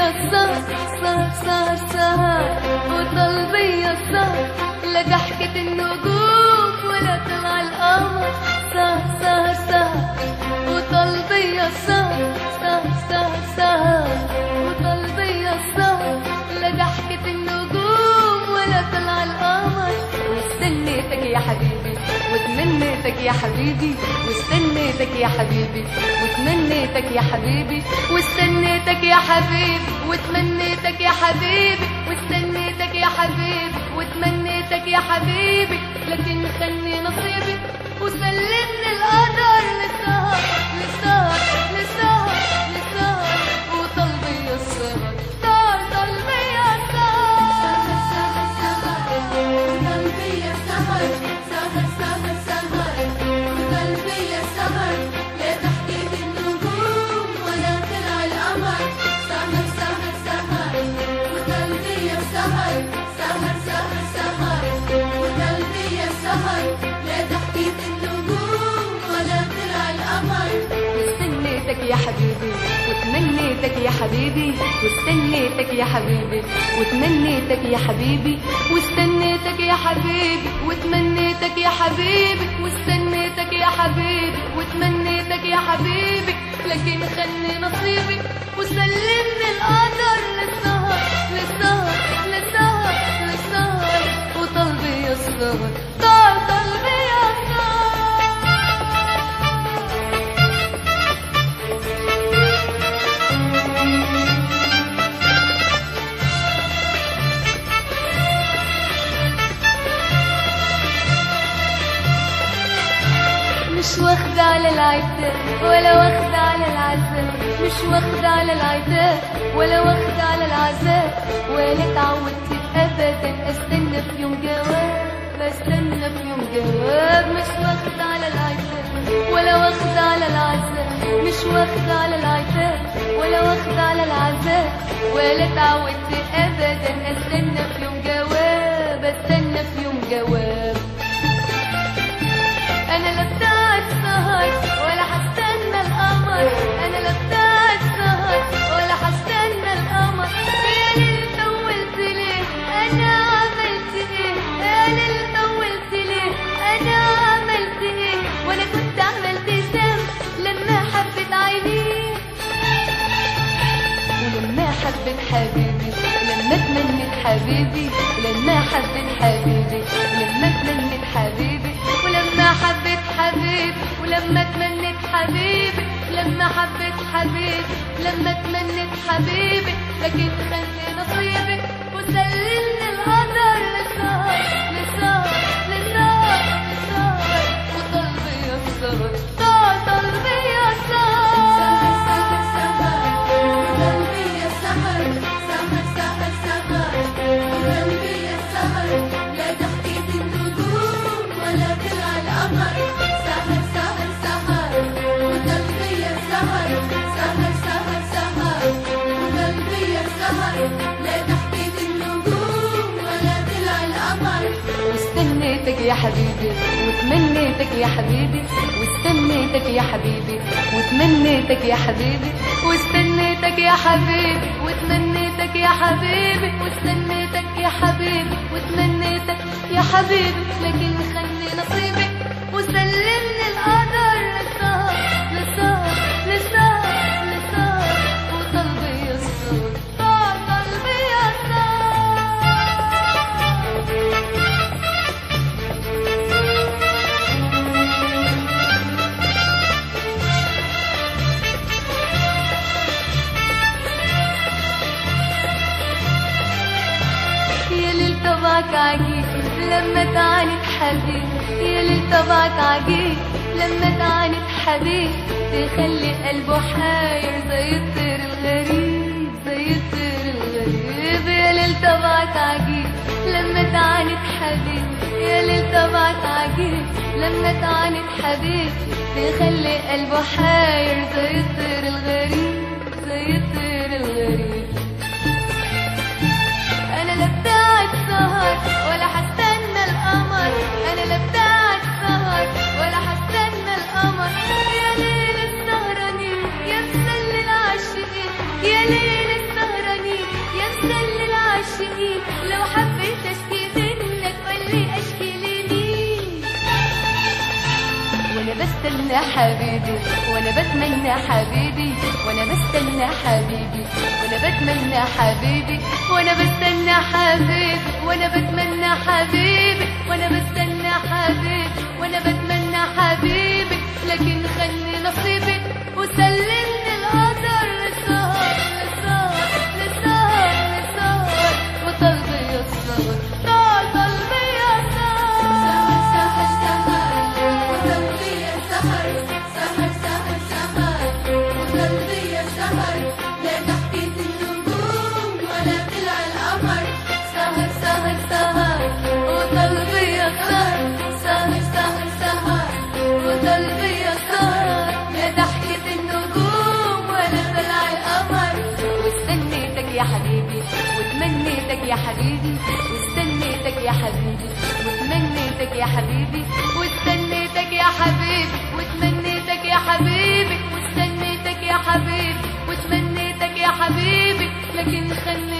السهر سهر سهر سهر وطلبي السهر لا ضحكة النجوم ولا طلع القمر سهر سهر سهر وطلبي السهر سهر سهر سهر وطلبي السهر لا ضحكة النجوم ولا طلع القمر واستنيتك يا حبيبي وتمنيتك يا حبيبي واستنيتك يا حبيبي وتمنيتك يا حبيبي واستنيتك يا حبيبي وتمنيتك يا حبيبي واستنيتك يا حبيبي وتمنيتك يا حبيبي لكن خلني نصيبي وسلمني القدر للسهر للسهر للسهر للسهر وطلبي السهر طال طلبي واستنيتك يا حبيبي وتمنيتك يا حبيبي واستنيتك يا حبيبي وتمنيتك يا حبيبي واستنيتك يا حبيبي وتمنيتك يا حبيبي واستنيتك يا حبيبي وتمنيتك يا حبيبي لكن خلني نصيبي وسلمني القدر للسهر للسهر للسهر للسهر وطلبي السهر طال طلبي السهر مش واخدة على العتاب ولا واخدة على العذاب مش واخدة على العتاب ولا واخدة على العذاب ولا اتعودت ابدا استنى في يوم جواب استنى في يوم جواب مش واخدة على العتاب ولا واخدة على العذاب مش واخدة على العتاب ولا واخدة على العذاب ولا اتعودت ابدا استنى في يوم جواب استنى في يوم جواب انا لا بتاعت سهر ولا هستنى القمر انا لا بتاعت سهر ولا هستنى القمر يا ليل طولت ليه انا عملت ايه يا ليل طولت ليه انا عملت ايه وانا كنت عملت سام لما حبت عينيه ولما حبت حبيبي لما تمنت حبيبي لما حبت حبيبي لما تمنت حبيبي ولما حبت حبيبي ولما تمنت حبيبي لما حبت حبيبي لما تمنت حبيبي لكن خلي نصيبي وسلمني القدر للسهر للسهر للسهر للسهر وطلبي السهر طال طلبي واستنيتك يا حبيبي وتمنيتك يا حبيبي واستنيتك يا حبيبي وتمنيتك يا حبيبي واستنيتك يا حبيبي وتمنيتك يا حبيبي واستنيتك يا حبيبي وتمنيتك يا حبيبي لكن خلي نصيبي وسلمني القدر للسهر للسهر للسهر للسهر وطلبي السهر طال قلبي السهر يا ليل طبعك عجيب لما تعاند حبيب يا ليل طبعك عجيب لما تعاند حبيب تخلي قلبه حاير زي الطير الغريب زي الطير الغريب يا ليل طبعك عجيب لما تعاند حبيب يا ليل طبعك عجيب لما تعاند حبيب تخلي قلبه حاير زي الطير الغريب زي الطير الغريب انا لا بتاعت سهر ولا هستنى القمر انا لا بتاعت سهر ولا هستنى القمر يا ليل السهرانين يا مسل العاشقين يا ليل السهرانين بستنى حبيبي وانا بتمنى حبيبي وانا بستنى حبيبي وانا بتمنى حبيبي وانا بستنى حبيبي وانا بتمنى حبيبي وانا بستنى حبيبي وانا بتمنى حبيبي لكن خلي نصيبي وسلمني القدر للسهر للسهر للسهر للسهر وطلبي السهر طال طلبي السهر سهر سهر وقلبي سهر سهر سهر سهر وقلبي سهر لا تحكي النجوم ولا طلع القمر سهر سهر سهر وطلبي السهر سهر سهر سهر وطلبي السهر لا ضحكة النجوم ولا طلع القمر واستنيتك يا حبيبي وتمنيتك يا حبيبي واستنيتك يا حبيبي وتمنيتك يا حبيبي واستنيتك يا حبيبي وتمنيتك يا حبيبي واستنيتك يا حبيبي وتمنيتك يا حبيبي لكن خلي